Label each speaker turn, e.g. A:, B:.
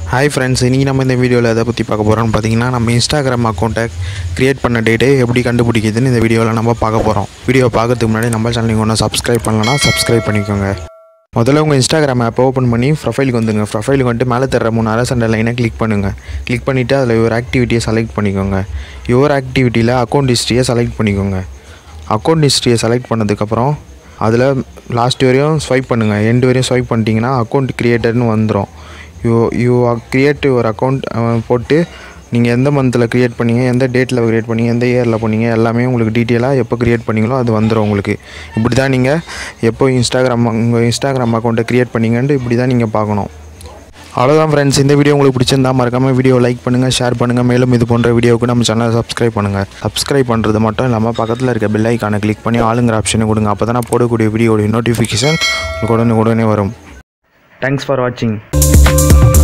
A: hi friends இன்றைக்கி நம்ம இந்த வீடியோவில் எதை பற்றி பார்க்க போகிறோம்னு பார்த்தீங்கன்னா நம்ம இன்ஸ்டாகிராம் அக்கௌண்ட்டை க்ரியேட் பண்ண டேட்டே எப்படி கண்டுபிடிக்குதுன்னு இந்த வீடியோவில் நம்ம பார்க்க போகிறோம் வீடியோ பார்க்கறதுக்கு முன்னாடி நம்ம சேனல் நீங்கள் ஒன்றும் சப்ஸ்கிரைப் பண்ணலன்னா சப்ஸ்கிரைப் பண்ணிக்கோங்க முதல்ல உங்கள் இன்ஸ்டாகிராம் ஆப்பை ஓப்பன் பண்ணி ப்ரொஃபைலுக்கு வந்துங்க ப்ரொஃபைலுக்கு வந்துட்டு மேலே தர மூணு அரசண்ட லைனை கிளிக் பண்ணுங்கள் கிளிக் பண்ணிவிட்டு அதில் யுவர் ஆக்டிவிட்டியை செலக்ட் பண்ணிக்கோங்க யுவர் ஆக்டிவிட்டியில் அக்கௌண்ட் ஹிஸ்ட்ரியை செலக்ட் பண்ணிக்கோங்க அக்கௌண்ட் ஹிஸ்ட்ரியை செலக்ட் பண்ணதுக்கப்புறம் அதில் லாஸ்ட் வரையும் ஸ்வைப் பண்ணுங்கள் எண்டு வரையும் ஸ்வைப் பண்ணிட்டீங்கன்னா அக்கௌண்ட் க்ரியேட்டர்னு வந்துடும் யூ யூ க்ரியேட் ஒரு அக்கௌண்ட் போட்டு நீங்கள் எந்த மந்தில் க்ரியேட் பண்ணீங்க எந்த டேட்டில் க்ரியேட் பண்ணீங்க எந்த இயரில் பண்ணீங்க எல்லாமே உங்களுக்கு டீட்டெயிலாக எப்போ க்ரியேட் பண்ணீங்களோ அது வந்துடும் உங்களுக்கு இப்படி தான் நீங்கள் எப்போ இன்ஸ்டாகிராம் உங்கள் இன்ஸ்டாகிராம் அக்கௌண்ட்டை க்ரியேட் பண்ணீங்கன்ட்டு இப்படி தான் நீங்கள் பார்க்கணும் அவ்வளோதான் ஃப்ரெண்ட்ஸ் இந்த வீடியோ உங்களுக்கு பிடிச்சிருந்தா மறக்காமல் வீடியோ லைக் பண்ணுங்கள் ஷேர் பண்ணுங்கள் மேலும் இது போன்ற வீடியோவுக்கு நம்ம சேனலை சப்ஸ்கிரைப் பண்ணுங்கள் சப்ஸ்கிரைப் பண்ணுறது மட்டும் இல்லாமல் பக்கத்தில் இருக்க பெல் ஐக்கானை கிளிக் பண்ணி ஆளுங்கிற ஆப்ஷனை கொடுங்க அப்போ தான் நான் போடக்கூடிய வீடியோடைய நோட்டிஃபிகேஷன் உங்களுக்கு உடனே உடனே வரும் தேங்க்ஸ் ஃபார் வாட்சிங்